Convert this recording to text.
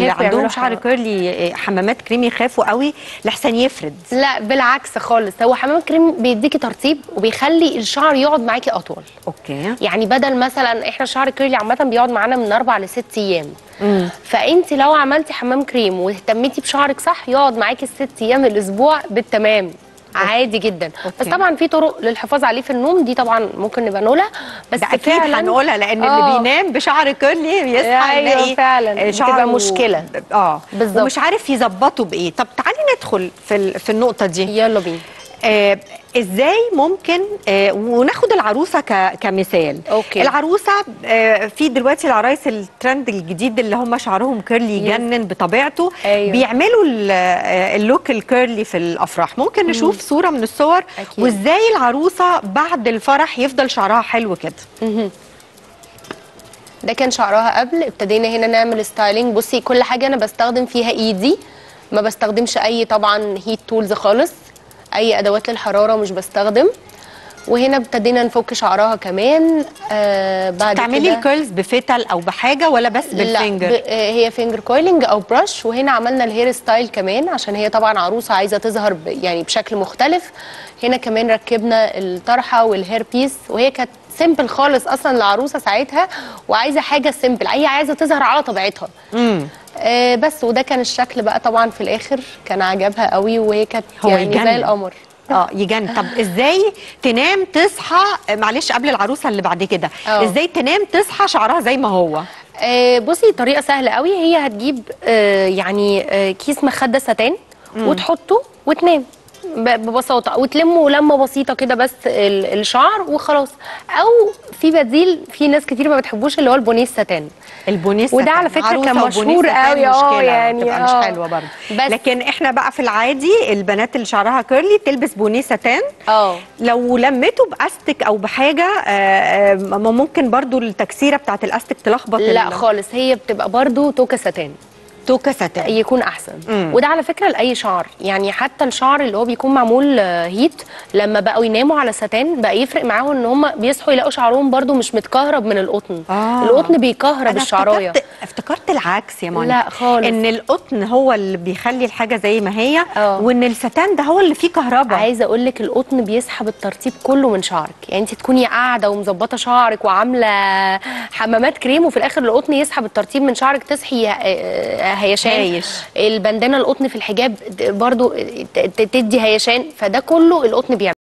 عندهم يعملوا شعر حمام. كيرلي آه، حمامات كريم يخافوا قوي لحسن يفرد لا بالعكس خالص هو حمام كريم بيديكي ترطيب وبيخلي الشعر يقعد معاكي اطول اوكي يعني بدل مثلا احنا الشعر الكيرلي عامه بيقعد معانا من اربع لست ايام فانت لو عملتي حمام كريم واهتميتي بشعرك صح يقعد معاكي الست ايام الاسبوع بالتمام عادي جدا بس أوكي. طبعا في طرق للحفاظ عليه في النوم دي طبعا ممكن نبقى نقولها بس ده اكيد فعلا هنقولها لان آه. اللي بينام بشعر كيرلي يصحى أيوة يلاقي فعلا، آه، بتبقى شعره مشكلة. اه بالظبط. ومش عارف يظبطه بايه طب تعالي ندخل في ال- في النقطه دي يلا بينا آه ازاي ممكن آه وناخد العروسه ك كمثال أوكي. العروسه آه في دلوقتي العرايس الترند الجديد اللي هم شعرهم كيرلي يجنن بطبيعته أيوة. بيعملوا ال- آه، اللوك الكيرلي في الافراح ممكن نشوف صوره من الصور أكيد. وازاي العروسه بعد الفرح يفضل شعرها حلو كده ده كان شعرها قبل ابتدينا هنا نعمل ستايلينج بصي كل حاجه انا بستخدم فيها ايدي ما بستخدمش اي طبعا هيت تولز خالص اي ادوات للحراره مش بستخدم وهنا ابتدينا نفك شعرها كمان آه بعد تعملي كده الكيرلز بفتل او بحاجه ولا بس لا بالفينجر ب... آه، هي فينجر كويلنج او برش وهنا عملنا الهير ستايل كمان عشان هي طبعا عروسه عايزه تظهر ب... يعني بشكل مختلف هنا كمان ركبنا الطرحه والهير بيس وهي كانت سيمبل خالص اصلا العروسه ساعتها وعايزه حاجه سيمبل هي عايزه تظهر على طبيعتها امم آه بس وده كان الشكل بقى طبعا في الاخر كان عجبها قوي وهي كانت هو يعني يجنن. زي القمر اه يجن طب ازاي تنام تصحى معلش قبل العروسه اللي بعد كده آه. ازاي تنام تصحى شعرها زي ما هو آه، بصي طريقه سهله قوي هي هتجيب آه، يعني آه، كيس مخده ستان وتحطه وتنام ب- ببساطه وتلمه لمه بسيطه كده بس ال- الشعر وخلاص او في بديل في ناس كتير ما بتحبوش اللي هو البونيه الستان البونيس وده على فكرة عروسة كان وبونيس مشهور ستان قوي، اه، مشكلة، يعني، بتبقى اه. مش حلوه برضه بس- لكن احنا بقى في العادي البنات اللي شعرها كيرلي تلبس بونيس ستان اه لو لمته باستك او بحاجه آه، آه، ما ممكن برضو التكسيره بتاعت الاستك تلخبط لا ال- خالص هي بتبقى برضو توكه ستان توكه ستان يكون احسن مم. وده على فكره لاي شعر يعني حتى الشعر اللي هو بيكون معمول آه، هيت لما بقوا يناموا على ستان بقى يفرق معاهم ان هم بيصحوا يلاقوا شعرهم برضو مش متكهرب من القطن آه. القطن بيكهرب انا الشعرايه افتكرت افتكرت العكس يا ماما لا خالص. ان القطن هو اللي بيخلي الحاجه زي ما هي اه. وان الستان ده هو اللي فيه كهرباء عايزه اقول لك القطن بيسحب الترطيب كله من شعرك يعني انت تكوني قاعده ومظبطه شعرك وعامله حمامات كريم وفي الاخر القطن يسحب الترطيب من شعرك تصحي آه، آه، هيشان هايش. البندانه القطن في الحجاب برضو ت- ت- تدي هيشان فده كله القطن بيعمل